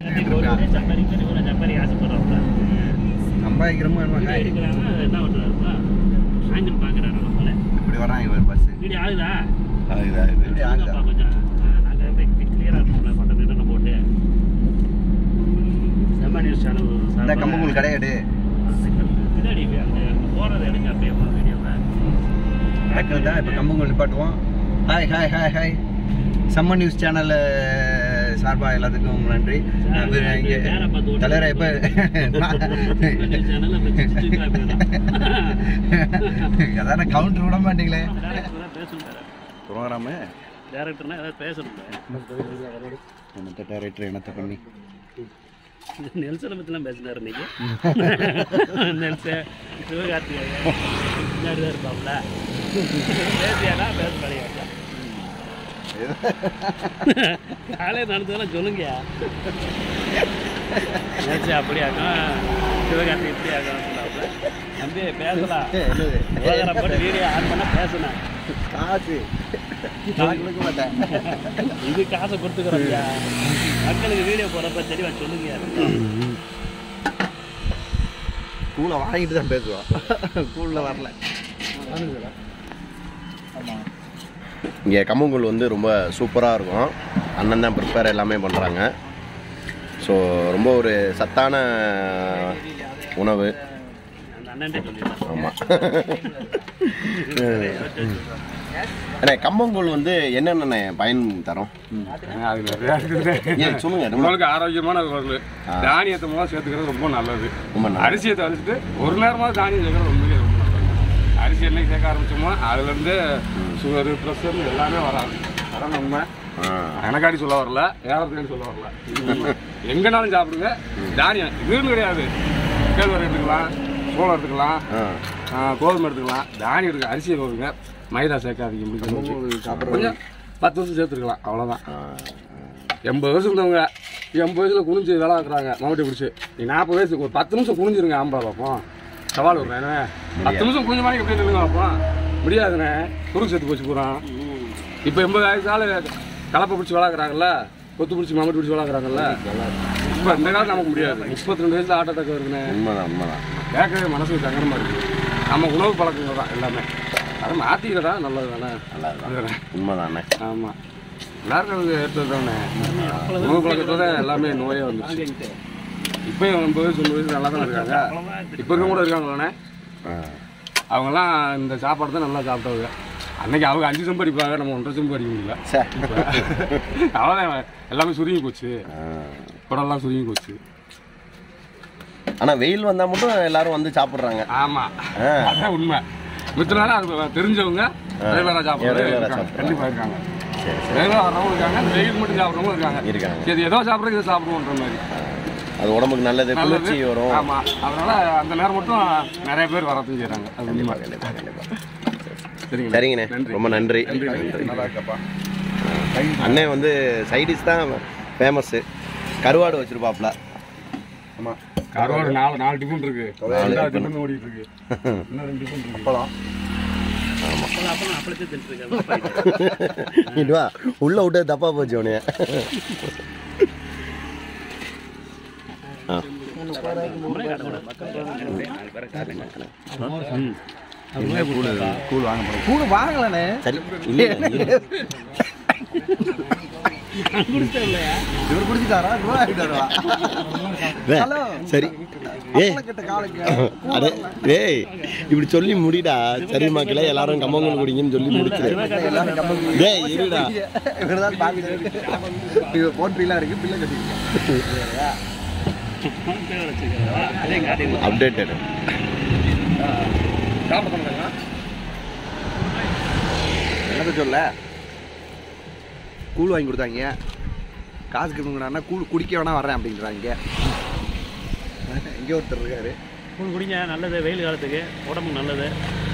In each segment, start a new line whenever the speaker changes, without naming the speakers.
சப்பாரி கூட சப்பாரி ஆசைப்படுறாப்புல
சம்பாதிக்கிறோமோ என்னமோ
வீடியோ
காய்.
எடுக்கிறாங்க என்ன பண்ணுறாருப்பா ஆங்கிள் பார்க்குறாரு நம்மள
இப்படி வராங்க இவர் பஸ்
வீடியோ ஆகுதா
இப்படி ஆகுதா
அப்பா கொஞ்சம் நாங்கள் எப்படி கிளியராக இருக்கோம்ல பட்டம் என்னென்ன போட்டு செம்ம நியூஸ் சேனல்
இந்த கம்பங்கூழ் கிடையாது
பின்னாடி அங்கே போகிறது எடுங்க அப்படியே வீடியோவை
ஆக்கள் தான் இப்போ கம்பங்கூழ் நிப்பாட்டுவோம் ஹாய் ஹாய் ஹாய் ஹாய் சம்ம நியூஸ் சேனல் சார்பாக எல்லாத்துக்கும் நன்றி நான் பேர் இங்கே தலைவரை இப்போ
சேனல்
அதான கவுண்டர் விட மாட்டீங்களே
பேசணும்
ப்ரோக்ராமு
டேரக்டர்னா ஏதாவது பேசணும்
என்னத்த டேரக்டர் என்னத்த பண்ணி
நெல்சனை பற்றிலாம் பேசினார் இன்னைக்கு நெல்சன் சிவகார்த்திகேயன் பின்னாடி தான் இருப்பாப்ல பேசியானா பேச கிடையாது காலையில் நடந்ததெல்லாம் சொல்லுங்க நெல்சன் அப்படியாக்கும் சிவகார்த்திகை இப்படி ஆகும் சொன்னாப்ல தம்பி பேசலாம்
என்னது
விவகாரம் போட்டு வீடியோ ஆன் பண்ண பேசணும்
காசு நான் கொடுக்க மாட்டேன்
இது காசை கொடுத்துக்கிறோம்யா மக்களுக்கு வீடியோ போடுறப்ப தெளிவா சொல்லுங்க
கூலை வாங்கிட்டு தான் பேசுவோம் கூலில் வரல
இங்கே கம்மங்கூழ் வந்து ரொம்ப சூப்பராக இருக்கும் அண்ணன் தான் ப்ரிப்பேர் எல்லாமே பண்ணுறாங்க ஸோ ரொம்ப ஒரு சத்தான உணவு
அந்த அண்ணன்ட்டே சொல்லிடுறேன்
ஆமாம் அண்ணே கம்பங்கூழ் வந்து என்னென்ன பயன் தரும்
அது நிறையா இருக்குது
ஏன் சொல்லுங்க ரொம்ப
உடலுக்கு ஆரோக்கியமான பொருள் தானியத்தை முதல்ல சேர்த்துக்கிறது ரொம்ப நல்லது
ரொம்ப நல்லது.
அரிசியை தவிர்த்துட்டு ஒரு நேரமாக தானியம் சேர்க்கறது ரொம்பவே ரொம்ப நல்லது அரிசி என்னைக்கு சேர்க்க ஆரம்பிச்சோமோ அதுலேருந்து சுகர் ப்ரெஷர் எல்லாமே வராது அதான் உண்மை
ஆ
எனக்காடி சொல்ல வரல ஏறத்துக்கு சொல்ல வரல இது உண்மை. எங்கனாலும் சாப்பிடுங்க தானியம் இதுன்னு கிடையாது கேழ்வரகு எடுத்துக்கலாம் சோளம் எடுத்துக்கலாம்
ஆ
ஆ, கோதுமை எடுத்துக்கலாம் தானியம் எடுக்க அரிசியை கோதுங்க மைதா சேர்க்காதீங்க முடிஞ்சு கொஞ்சம் பத்து வருஷம் சேர்த்துருக்கலாம் அவ்வளோதான்
ஆ.
எண்பது வயசு இருந்தவங்க எண்பது வயசுல குனிஞ்சு வேலை ஆக்குறாங்க மாவட்டி பிடிச்சி நீ நாற்பது வயசுக்கு ஒரு பத்து நிமிஷம் குனிஞ்சிருங்க ஆம்பளை பார்ப்போம் சவால் விட்றேன் என்ன பத்து நிமிஷம் குனிஞ்ச மாதிரி எப்படி நில்லுங்க பார்ப்போம் முடியாதுண்ணே குறுக்கு சேர்த்து போச்சு போகிறான் இப்போ எண்பது வயசு ஆள் கலப்பை பிடிச்சி வளர்க்குறாங்கல்ல கொத்து பிடிச்சி மாமட்டி பிடிச்சி வளர்க்குறாங்கல்ல இப்போ இந்த காலத்து நமக்கு முடியாது முப்பத்தி ரெண்டு வயசுல ஹார்ட் அட்டாக் வருதுண்ணே
உண்மைதான் உண்மைதான்
கேட்கவே மனசுக்கு சங்கடமாக இருக்குது நம்ம உணவு பழக்கங்கள் தான் எல்லாமே அதை மாற்றிக்கிறதா நல்லது தானே
நல்லதுதான் உண்மைதானே
ஆமாம் எல்லாருக்கும் அது ஏற்றது தானே உணவு பழக்கத்தோட எல்லாமே நோயே வந்துச்சு இப்பயும் எண்பது வயசு தொண்ணூறு வயசு நல்லா தான் இருக்காங்க இப்போ இருக்க கூட இருக்காங்களாண்ணே
ஆ
அவங்கெல்லாம் இந்த சாப்பாடு தான் நல்லா சாப்பிட்டவங்க அன்னைக்கு அவங்க அஞ்சு செம்பு அடிப்பாங்க நம்ம ஒன்றரை செம்பு அடிக்க முடியல
சே
அவ்வளோதான் எல்லாமே சுருங்கி போச்சு
ஆ.
குடம்லாம் சுருங்கி போச்சு
ஆனா வெயில் வந்தா மட்டும் எல்லாரும் வந்து சாப்பிடுறாங்க
ஆமாம்
ஆ.
அதான் உண்மை மித்தனால அது தெரிஞ்சவங்க ரெகுலராக சாப்பிட்றவங்க
regular ஆ
இருக்காங்க
சாப்பிடுறாங்க.
கண்டிப்பாக இருக்காங்க
சரி சரி
ரெகுலராக வரவங்க இருக்காங்க இந்த வெயில் மட்டும் சாப்பிட்றவங்க இருக்காங்க
இருக்காங்க
சரி ஏதோ சாப்பிட்றது இதை சாப்பிடுவோன்ற மாதிரி
அது உடம்புக்கு நல்லது
நல்லது.
குளிர்ச்சி வரும்
ஆமா அதனால அந்த நேரம் மட்டும் நிறைய பேர் வரதும் செய்றாங்க அது உண்மை.
கண்டிப்பா கண்டிப்பா
சரிங்க
சரிங்கண்ணே
நன்றி.
ரொம்ப நன்றி
நன்றி.
நன்றி
நல்லா இருக்கப்பா
அண்ணன் வந்து சைடிஷ் தான் ஃபேமஸ்ஸு கருவாடு வச்சிருப்பாப்ல
ஆமாம்
கருவாடு நாலு நாலு டிஃபன் இருக்கு
நாலு
ரெண்டாவது
டிஃபன்.
டிஃபன் ஓடிட்டு இருக்கு இன்னும் ரெண்டு டிஃபன் இருக்கு
அப்பளம்
அப்போ அப்போ அப்படியே தெரிஞ்சுருக்காங்க
இதுவா உள்ள விட்டு தப்பா போச்சு உனைய
நம்மளே காட்டக்கூடாது மக்கள்
கூழ் வாங்க போகிறோம் கூழ் வாங்கலண்ணே
சரி இல்ல
இவர் குடிச்சிட்டாரா ரூபா ஆகிட்டாரா ஹலோ.
சரி ஏய்
கிட்ட காலுக்கு
அடே டேய் இப்படி சொல்லி முடிடா சரி மக்களே எல்லாரும் கம்மங்கல் குடிங்கன்னு சொல்லி முடிச்சிரு
எல்லாரும் கம்பல்
டேய் இருடா
இவர் தான் பார்த்துட்டு இவர் போன் பில்லாம் இருக்கு பில்லை கட்டிருக்கேன்
அதே காட்டி
அப்டேட்டட்
என்னத்த சொல்ல கூழ் வாங்கி கொடுத்தாங்க காசு கொடுங்கண்ணா கூழ் குடிக்க வேணா வரேன் அப்படின்றாங்க எங்கே ஒருத்தர் இருக்காரு
கூழ் குடிங்க நல்லது வெயில் காலத்துக்கு உடம்புக்கு நல்லது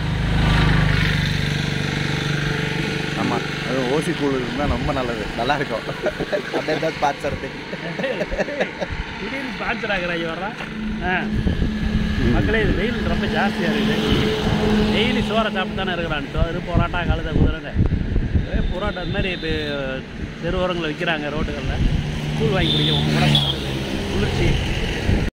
ஆமாம் அது ஓசி கூழ் இருந்தால் ரொம்ப நல்லது நல்லா இருக்கும் அப்படியே தான் ஸ்பான்சர்த்துக்கு
திடீர்னு ஸ்பான்சர் ஆகிறாங்க வர்றா ஆ மக்களே இது வெயில் ரொம்ப ஜாஸ்தியாக இருக்குது டெய்லி சோறை சாப்பிட்டு தானே இருக்கிறான் சோறு பரோட்டா கழுத குதிரை ஒரே பரோட்டா இந்த மாதிரி இப்போ தெருவோரங்களில் விற்கிறாங்க ரோட்டுகளில் கூழ் வாங்கி குடிக்க உங்க உடம்பு நல்லது. குளிர்ச்சி